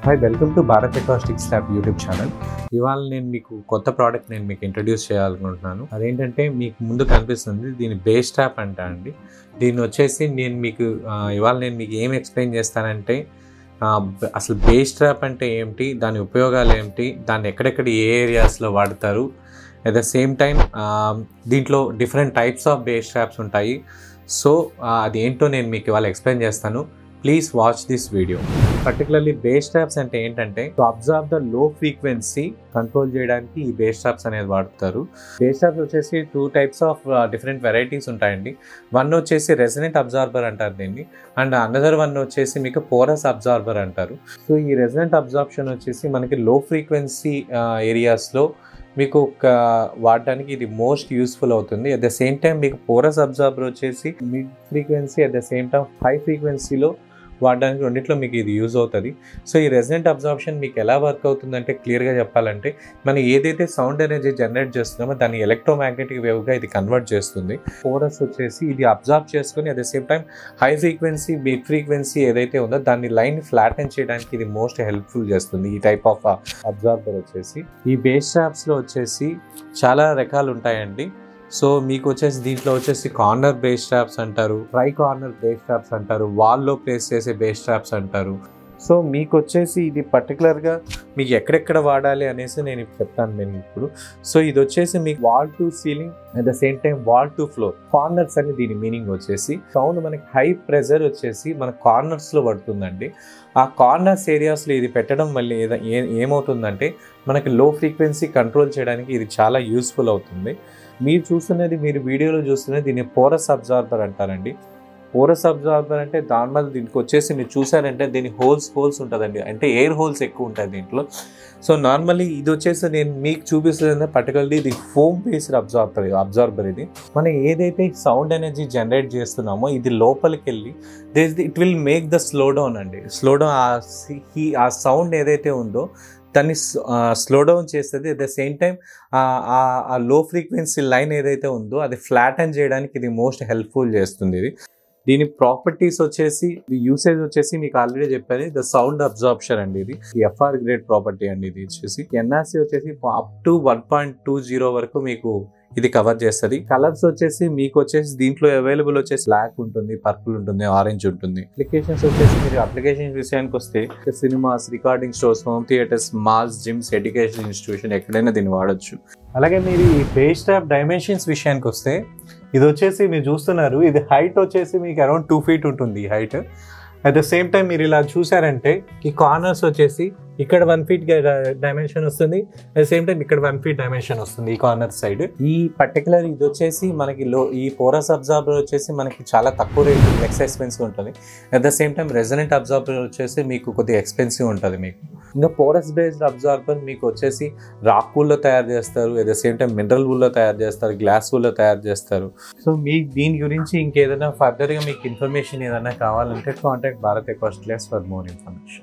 hi welcome to Bharat acoustics lab YouTube channel ఇవాళ నేను మీకు కొత్త ప్రోడక్ట్ నేను మీకు ఇంట్రడ్యూస్ చేయాలనుకుంటున్నాను అదేంటంటే మీకు ముందు కనిపిస్తుంది దీని బేస్ ట్యాప్ అంట అండి దీన్ని వచ్చేసి నేను మీకు ఆ, ఇవాళ నేను మీకు ఏం ఎక్స్ప్లెయిన్ చేస్తానంటే ఆ, బ- అసలు బేస్ ట్రాప్ అంటే ఏమిటి దాని ఉపయోగాలు ఏమిటి దాన్ని ఎక్కడెక్కడ ఏ ఏరియాస్లో వాడతారు అట్ ద సేమ్ టైం దీంట్లో different types of bass traps ఉంటాయి సో అది ఏంటో నేను మీకు ఇవాళ ఎక్స్ప్లెయిన్ చేస్తాను please watch this video particularly bass traps అంటే ఏంటంటే to observe the low frequency control చేయడానికి ఈ బేస్ ట్రాప్స్ అనేది వాడతారు బేస్ ట్రాప్స్ వచ్చేసి two types of different varieties ఉంటాయండి వన్ వచ్చేసి రెసిడెంట్ అబ్జార్బర్ అంటారు దీన్ని అండ్ అనదర్ వన్ వచ్చేసి మీకు పోరస్ అబ్జార్బర్ అంటారు సో ఈ రెసిడెంట్ అబ్జార్ప్షన్ వచ్చేసి మనకి లో ఫ్రీక్వెన్సీ ఏరియాస్లో మీకు ఒక వాడడానికి ఇది మోస్ట్ యూస్ఫుల్ అవుతుంది అట్ ద సేమ్ టైం మీకు పోరస్ అబ్జార్బర్ వచ్చేసి mid frequency at the same time high ఫ్రీక్వెన్సీలో వాడడానికి రెండిట్లో మీకు ఇది యూజ్ అవుతుంది సో ఈ రెసిడెంట్ అబ్జార్ప్షన్ మీకు ఎలా వర్క్ అవుతుందంటే క్లియర్గా చెప్పాలంటే మనం ఏదైతే సౌండ్ ఎనర్జీ జనరేట్ చేస్తున్నామో దాన్ని ఎలక్ట్రోమాగ్నెటిక్ వేవ్గా ఇది కన్వర్ట్ చేస్తుంది పోరస్ వచ్చేసి ఇది అబ్జార్బ్ చేసుకొని at the same time high frequency mid frequency ఏదైతే ఉందో దాన్ని లైన్ ఫ్లాటన్ చేయడానికి ఇది మోస్ట్ హెల్ప్ఫుల్ చేస్తుంది ఈ టైప్ ఆఫ్ అబ్జార్బర్ వచ్చేసి ఈ బేస్ ట్రాప్స్లో వచ్చేసి చాలా రకాలు ఉంటాయండి సో మీకు వచ్చేసి దీంట్లో వచ్చేసి కార్నర్ బేస్ ట్రాప్స్ అంటారు ట్రై కార్నర్ బేస్ ట్రాప్స్ అంటారు వాల్లో ప్లేస్ చేసే బేస్ ట్రాప్స్ అంటారు సో మీకు వచ్చేసి ఇది పర్టికులర్గా మీకు ఎక్కడెక్కడ వాడాలి అనేసి నేను ఇప్పుడు చెప్తాను నేను ఇప్పుడు సో ఇది వచ్చేసి మీకు wall to ceiling at the same time wall to floor corners అని దీని మీనింగ్ వచ్చేసి సౌండ్ మనకి హై ప్రెజర్ వచ్చేసి మన కార్నర్స్లో పడుతుందండి ఆ కార్నర్స్ ఏరియాస్లో ఇది పెట్టడం వల్ల ఏద- ఏ ఏమవుతుందంటే మనకి లో ఫ్రీక్వెన్సీ కంట్రోల్ చేయడానికి ఇది చాలా యూస్ఫుల్ అవుతుంది మీరు చూస్తున్నది మీరు వీడియోలో చూస్తున్నది దీన్ని పోరస్ అబ్జార్బర్ అంటారండి పోరస్ అబ్జార్బర్ అంటే నార్మల్ దీనికి వచ్చేసి మీరు చూసారంటే దీని హోల్స్ హోల్స్ ఉంటుందండి అంటే ఎయిర్ హోల్స్ ఎక్కువ ఉంటాయి దీంట్లో సో నార్మల్లీ ఇది వచ్చేసి నేను మీకు చూపిస్తుంది పర్టికులర్లీ ఇది ఫోమ్ బేస్డ్ అబ్జార్బర్ అబ్జార్బర్ ఇది మనం ఏదైతే సౌండ్ ఎనర్జీ జనరేట్ చేస్తున్నామో ఇది లోపలికి వెళ్ళి this it will make the slow down అండి స్లో డౌన్ ఆ సి- ఈ ఆ సౌండ్ ఏదైతే ఉందో దాన్ని స్లో డౌన్ చేస్తుంది అట్ ద సేమ్ టైం ఆ లో ఫ్రీక్వెన్సీ లైన్ ఏదైతే ఉందో అది ఫ్లాటన్ చేయడానికి ఇది మోస్ట్ హెల్ప్ఫుల్ చేస్తుంది ఇది దీని ప్రాపర్టీస్ వచ్చేసి యూసేజ్ వచ్చేసి మీకు ఆల్రెడీ చెప్పాను ద సౌండ్ అబ్జార్ప్షన్ అండి ఇది ఎఫ్ఆర్ గ్రేడ్ ప్రాపర్టీ అండి ఇది వచ్చేసి ఎన్ఆర్సీ వచ్చేసి up to one point two zero వరకు మీకు ఇది కవర్ చేస్తుంది కలర్స్ వచ్చేసి మీకు వచ్చేసి దీంట్లో అవైలబుల్ వచ్చేసి బ్లాక్ ఉంటుంది పర్పుల్ ఉంటుంది ఆరెంజ్ ఉంటుంది అప్లికేషన్స్ వచ్చేసి మీరు అప్లికేషన్ విషయానికి వస్తే cinemas recording stores home theatres malls gyms education institution ఎక్కడైనా దీన్ని వాడచ్చు అలాగే మీరు ఈ బేస్ ట్యాప్ డైమెన్షన్స్ విషయానికి వస్తే ఇది వచ్చేసి మీరు చూస్తున్నారు ఇది హైట్ వచ్చేసి మీకు అరౌండ్ టూ ఫీట్ ఉంటుంది ఈ height at the same time మీరు ఇలా చూసారంటే ఈ కార్నర్స్ వచ్చేసి ఇక్కడ వన్ ఫీట్ డైమెన్షన్ వస్తుంది అట్ ద సేమ్ టైం ఇక్కడ వన్ ఫీట్ డైమెన్షన్ వస్తుంది ఈ కార్నర్ సైడ్ ఈ పర్టికులర్ ఇది వచ్చేసి మనకి లో ఈ పోరస్ అబ్జార్బర్ వచ్చేసి మనకి చాలా తక్కువ రేట్ లెక్స్ ఎక్స్పెన్సివ్ ఉంటుంది at the same time resonant absorber వచ్చేసి మీకు కొద్దిగా ఎక్స్పెన్సివ్ ఉంటుంది మీకు ఇంకా పోరస్ బేస్డ్ అబ్జార్బర్ మీకు వచ్చేసి రాక్ వూల్లో తయారు చేస్తారు at the same time mineral వూల్లో తయారు చేస్తారు గ్లాస్ వూల్లో తయారు చేస్తారు సో మీ దీని గురించి ఇంకేదైనా ఫర్దర్గా మీకు ఇన్ఫర్మేషన్ ఏదైనా కావాలంటే contact Bharat acoustics for more information